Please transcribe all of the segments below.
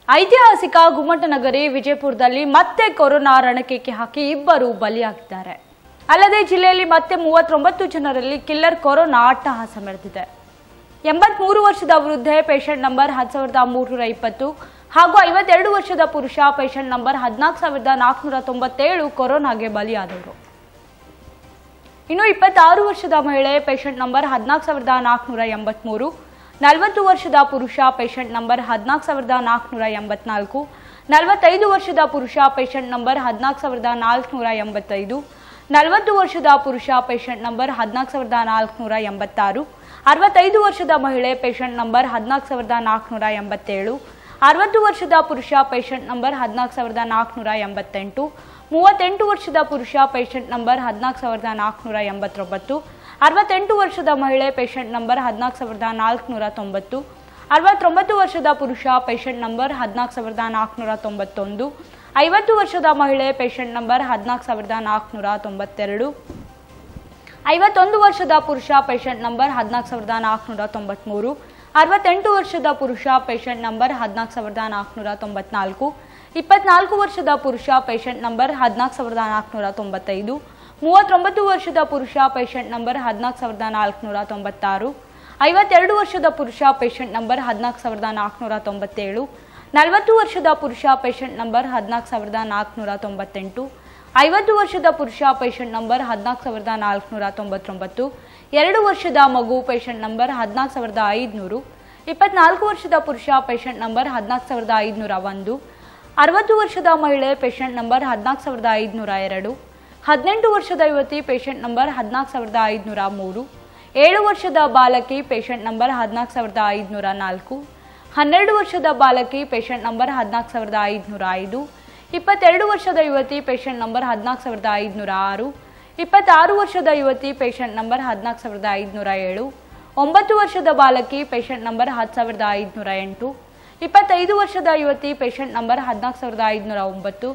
ಐತಿಹಾಸಿಕ ಗುಮ್ಮಟನಗರಿ ವಿಜಯಪುರದಲ್ಲಿ ಮತ್ತೆ ಕೊರೋನಾ ರಣಕೇಕೆ ಹಾಕಿ ಇಬ್ಬರು ಬಲಿಯಾಗಿದ್ದಾರೆ ಅಲ್ಲದೆ ಜಿಲ್ಲೆಯಲ್ಲಿ ಮತ್ತೆ ಮೂವತ್ತೊಂಬತ್ತು ಜನರಲ್ಲಿ ಕಿಲ್ಲರ್ ಕೊರೋನಾ ಅಟ್ಟಹಾಸ ಮೆರೆದಿದೆ ಎಂಬತ್ಮೂರು ವರ್ಷದ ವೃದ್ಧೆ ಪೇಷಂಟ್ ನಂಬರ್ ಹತ್ತು ಸಾವಿರದ ಮೂರ್ನೂರ ಇಪ್ಪತ್ತು ಹಾಗೂ ಐವತ್ತೆರಡು ವರ್ಷದ ಪುರುಷ ಪೇಷಂಟ್ ನಂಬರ್ ಹದಿನಾಲ್ಕು ಸಾವಿರದ ನಾಲ್ಕುನೂರ ತೊಂಬತ್ತೇಳು ಕೊರೋನಾಗೆ ಬಲಿಯಾದವರು ಇನ್ನು ಇಪ್ಪತ್ತಾರು ವರ್ಷದ ಮಹಿಳೆ ಪೇಷಂಟ್ ನಂಬರ್ ಹದಿನಾಲ್ಕು ಸಾವಿರದ ನಾಲ್ಕುನೂರ ಎಂಬತ್ಮೂರು ನಲವತ್ತು ವರ್ಷದ ಪುರುಷ ಪೇಷಂಟ್ ನಂಬರ್ ಹದಿನಾಲ್ಕು ಸಾವಿರದ ನಾಲ್ಕುನೂರ ಎಂಬತ್ನಾಲ್ಕು ನಲವತ್ತೈದು ವರ್ಷದ ಪುರುಷ ಪೇಷಂಟ್ ನಂಬರ್ ಹದಿನಾಲ್ಕು ಸಾವಿರದ ನಾಲ್ಕುನೂರ ಎಂಬತ್ತೈದು ನಲವತ್ತು ವರ್ಷದ ಪುರುಷ ಪೇಷಂಟ್ ನಂಬರ್ ಹದಿನಾಲ್ಕು ಸಾವಿರದ ನಾಲ್ಕುನೂರ ಎಂಬತ್ತಾರು ಅರವತ್ತೈದು ವರ್ಷದ ಮಹಿಳೆ ಪೇಷಂಟ್ ನಂಬರ್ ಹದಿನಾಲ್ಕು ಸಾವಿರದ ನಾಲ್ಕುನೂರ ಎಂಬತ್ತೇಳು ಅರವತ್ತು ವರ್ಷದ ಪುರುಷ ಪೇಷಂಟ್ ನಂಬರ್ ಹದಿನಾಲ್ಕು ಸಾವಿರದ ನಾಲ್ಕುನೂರ ಎಂಬತ್ತೆಂಟು ಮೂವತ್ತೆಂಟು ವರ್ಷದ ಪುರುಷ ಪೇಷಂಟ್ ನಂಬರ್ ಹದಿನಾಲ್ಕು ಸಾವಿರದ ನಾಲ್ಕುನೂರ ಎಂಬತ್ತೊಂಬತ್ತು ಅರವತ್ತೆಂಟು ವರ್ಷದ ಮಹಿಳೆ ಪೇಷಂಟ್ ನಂಬರ್ ಹದಿನಾಲ್ಕು ಸಾವಿರದ ನಾಲ್ಕುನೂರ ತೊಂಬತ್ತು ಅರವತ್ತೊಂಬತ್ತು ವರ್ಷದ ಪುರುಷ ಪೇಷಂಟ್ ನಂಬರ್ ಹದಿನಾಲ್ಕು ಸಾವಿರದ ನಾಲ್ಕುನೂರ ತೊಂಬತ್ತೊಂದು ಐವತ್ತು ವರ್ಷದ ಮಹಿಳೆ ಪೇಷಂಟ್ ನಂಬರ್ ಹದಿನಾಲ್ಕು ಸಾವಿರದ ನಾಲ್ಕುನೂರ ತೊಂಬತ್ತೆರಡು ಐವತ್ತೊಂದು ವರ್ಷದ ಪುರುಷ ಪೇಷಂಟ್ ನಂಬರ್ ಹದಿನಾಲ್ಕು ಸಾವಿರದ ನಾಲ್ಕುನೂರ ತೊಂಬತ್ಮೂರು ಅರವತ್ತೆಂಟು ವರ್ಷದ ಪುರುಷ ಪೇಷಂಟ್ ನಂಬರ್ ಹದಿನಾಲ್ಕು ಸಾವಿರದ ನಾಲ್ಕುನೂರ ತೊಂಬತ್ನಾಲ್ಕು ಇಪ್ಪತ್ನಾಲ್ಕು ವರ್ಷದ ಪುರುಷ ಪೇಷಂಟ್ ನಂಬರ್ ಹದಿನಾಲ್ಕು ಸಾವಿರದ ನಾಲ್ಕುನೂರ ತೊಂಬತ್ತೈದು ಮೂವತ್ತೊಂಬತ್ತು ವರ್ಷದ ಪುರುಷ ಪೇಷಂಟ್ ನಂಬರ್ ಹದಿನಾಲ್ಕು ಸಾವಿರದ ನಾಲ್ಕುನೂರ ತೊಂಬತ್ತಾರು ಐವತ್ತೆರಡು ವರ್ಷದ ಪುರುಷ ಪೇಷಂಟ್ ನಂಬರ್ ಹದಿನಾಲ್ಕು ಸಾವಿರದ ನಾಲ್ಕುನೂರ ತೊಂಬತ್ತೇಳು ನಲವತ್ತು ವರ್ಷದ ಪುರುಷ ಪೇಷಂಟ್ ನಂಬರ್ ಹದಿನಾಲ್ಕು ಸಾವಿರದ ನಾಲ್ಕುನೂರ ತೊಂಬತ್ತೆಂಟು ಐವತ್ತು ವರ್ಷದ ಪುರುಷ ಪೇಷಂಟ್ ನಂಬರ್ ಹದಿನಾಲ್ಕು ಸಾವಿರದ ನಾಲ್ಕುನೂರ ತೊಂಬತ್ತೊಂಬತ್ತು ಎರಡು ವರ್ಷದ ಮಗು ಪೇಷಂಟ್ ನಂಬರ್ ಹದಿನಾಲ್ಕು ಸಾವಿರದ ಐದುನೂರು ಇಪ್ಪತ್ನಾಲ್ಕು ವರ್ಷದ ಪುರುಷ ಪೇಷಂಟ್ ನಂಬರ್ ಹದಿನಾಲ್ಕು ಸಾವಿರದ ಐದುನೂರ ಒಂದು ಅರವತ್ತು ವರ್ಷದ ಮಹಿಳೆ ಪೇಷಂಟ್ ನಂಬರ್ ಹದಿನಾಲ್ಕು ಸಾವಿರದ ಐದುನೂರ ಎರಡು ಹದಿನೆಂಟು ವರ್ಷದ ಯುವತಿ ಪೇಷಂಟ್ ನಂಬರ್ ಹದಿನಾಲ್ಕು ಸಾವಿರದ ಐದುನೂರ ಮೂರು ಏಳು ವರ್ಷದ ಬಾಲಕಿ ಪೇಷಂಟ್ ನಂಬರ್ ಹದಿನಾಲ್ಕು ಸಾವಿರದ ಐದುನೂರ ನಾಲ್ಕು ಹನ್ನೆರಡು ವರ್ಷದ ಬಾಲಕಿ ಪೇಷಂಟ್ ನಂಬರ್ ಹದಿನಾಲ್ಕು ಸಾವಿರದ ಐದುನೂರ ಐದು ಇಪ್ಪತ್ತೆರಡು ವರ್ಷದ ಯುವತಿ ಪೇಷಂಟ್ ನಂಬರ್ ಹದಿನಾಲ್ಕು ಸಾವಿರದ ಐದುನೂರ ಆರು ಇಪ್ಪತ್ತಾರು ವರ್ಷದ ಯುವತಿ ಪೇಷಂಟ್ ನಂಬರ್ ಹದಿನಾಲ್ಕು ಸಾವಿರದ ಐದುನೂರ ಏಳು ಒಂಬತ್ತು ವರ್ಷದ ಬಾಲಕಿ ಪೇಷಂಟ್ ನಂಬರ್ ಹತ್ತು ಸಾವಿರದ ಐದುನೂರ ಎಂಟು ಇಪ್ಪತ್ತೈದು ವರ್ಷದ ಯುವತಿ ಪೇಷಂಟ್ ನಂಬರ್ ಹದಿನಾಲ್ಕು ಸಾವಿರದ ಐದುನೂರ ಒಂಬತ್ತು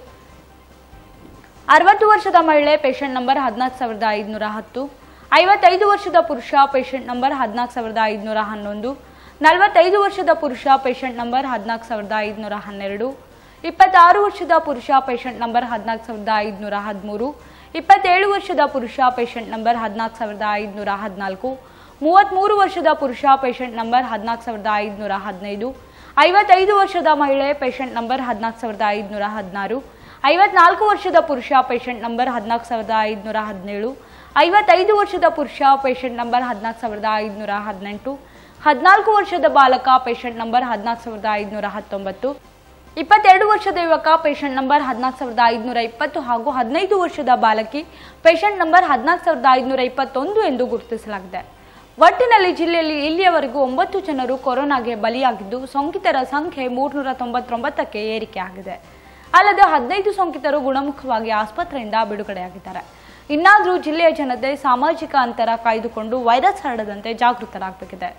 ಅರವತ್ತು ವರ್ಷದ ಮಹಿಳೆ ಪೇಷಂಟ್ ನಂಬರ್ ಹದಿನಾಲ್ಕು ಸಾವಿರದ ಐದುನೂರ ಹತ್ತು ಐವತ್ತೈದು ವರ್ಷದ ಪುರುಷ ಪೇಷಂಟ್ ನಂಬರ್ ಹದಿನಾಲ್ಕು ಸಾವಿರದ ಐದುನೂರ ಹನ್ನೊಂದು ನಲವತ್ತೈದು ವರ್ಷದ ಪುರುಷ ಪೇಷಂಟ್ ನಂಬರ್ ಹದಿನಾಲ್ಕು ಸಾವಿರದ ಐದುನೂರ ಹನ್ನೆರಡು ಇಪ್ಪತ್ತಾರು ವರ್ಷದ ಪುರುಷ ಪೇಷಂಟ್ ನಂಬರ್ ಹದಿನಾಲ್ಕು ಸಾವಿರದ ಐದುನೂರ ಹದಿಮೂರು ಇಪ್ಪತ್ತೇಳು ವರ್ಷದ ಪುರುಷ ಪೇಷಂಟ್ ನಂಬರ್ ಹದಿನಾಲ್ಕು ಸಾವಿರದ ಐದುನೂರ ಹದಿನಾಲ್ಕು ಮೂವತ್ತ್ಮೂರು ವರ್ಷದ ಪುರುಷ ಪೇಷಂಟ್ ನಂಬರ್ ಹದಿನಾಲ್ಕು ಸಾವಿರದ ಐದುನೂರ ಹದಿನೈದು ಐವತ್ತೈದು ವರ್ಷದ ಮಹಿಳೆ ಪೇಷಂಟ್ ನಂಬರ್ ಹದಿನಾಲ್ಕು ಸಾವಿರದ ಐದುನೂರ ಹದಿನಾರು ಐವತ್ನಾಲ್ಕು ವರ್ಷದ ಪುರುಷ ಪೇಷಂಟ್ ನಂಬರ್ ಹದಿನಾಲ್ಕು ಸಾವಿರದ ಐದುನೂರ ಹದಿನೇಳು ಐವತ್ತೈದು ವರ್ಷದ ಪುರುಷ ಪೇಷಂಟ್ ನಂಬರ್ ಹದಿನಾಲ್ಕು ಸಾವಿರದ ಐದುನೂರ ಹದಿನೆಂಟು ಹದಿನಾಲ್ಕು ವರ್ಷದ ಬಾಲಕ ಪೇಷಂಟ್ ನಂಬರ್ ಹದಿನಾಲ್ಕು ಸಾವಿರದ ಐದುನೂರ ಹತ್ತೊಂಬತ್ತು ಇಪ್ಪತ್ತೆರಡು ವರ್ಷದ ಯುವಕ ಪೇಷಂಟ್ ನಂಬರ್ ಹದಿನಾಲ್ಕು ಸಾವಿರದ ಐದುನೂರ ಇಪ್ಪತ್ತು ಹಾಗೂ ಹದಿನೈದು ವರ್ಷದ ಬಾಲಕಿ ಪೇಷಂಟ್ ನಂಬರ್ ಹದಿನಾಲ್ಕು ಸಾವಿರದ ಐದುನೂರ ಇಪ್ಪತ್ತೊಂದು ಎಂದು ಗುರುತಿಸಲಾಗಿದೆ ಒಟ್ಟಿನಲ್ಲಿ ಜಿಲ್ಲೆಯಲ್ಲಿ ಇಲ್ಲಿಯವರೆಗೂ ಒಂಬತ್ತು ಜನರು ಕೊರೋನಾಗೆ ಬಲಿಯಾಗಿದ್ದು ಸೋಂಕಿತರ ಸಂಖ್ಯೆ ಮೂರ್ನೂರ ತೊಂಬತ್ತೊಂಬತ್ತಕ್ಕೆ ಏರಿಕೆಯಾಗಿದೆ ಅಲ್ಲದೆ ಹದಿನೈದು ಸೋಂಕಿತರು ಗುಣಮುಖವಾಗಿ ಆಸ್ಪತ್ರೆಯಿಂದ ಬಿಡುಗಡೆಯಾಗಿದ್ದಾರೆ ಇನ್ನಾದರೂ ಜಿಲ್ಲೆಯ ಜನತೆ ಸಾಮಾಜಿಕ ಅಂತರ ಕಾಯ್ದುಕೊಂಡು ವೈರಸ್ ಹರಡದಂತೆ ಜಾಗೃತರಾಗಬೇಕಿದೆ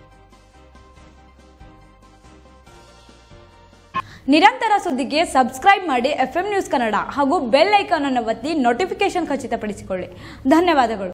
ನಿರಂತರ ಸುದ್ದಿಗೆ ಸಬ್ಸ್ಕ್ರೈಬ್ ಮಾಡಿ ಎಫ್ ನ್ಯೂಸ್ ಕನ್ನಡ ಹಾಗೂ ಬೆಲ್ ಐಕಾನ್ ಅನ್ನು ಒತ್ತಿ ನೋಟಿಫಿಕೇಶನ್ ಖಚಿತಪಡಿಸಿಕೊಳ್ಳಿ ಧನ್ಯವಾದಗಳು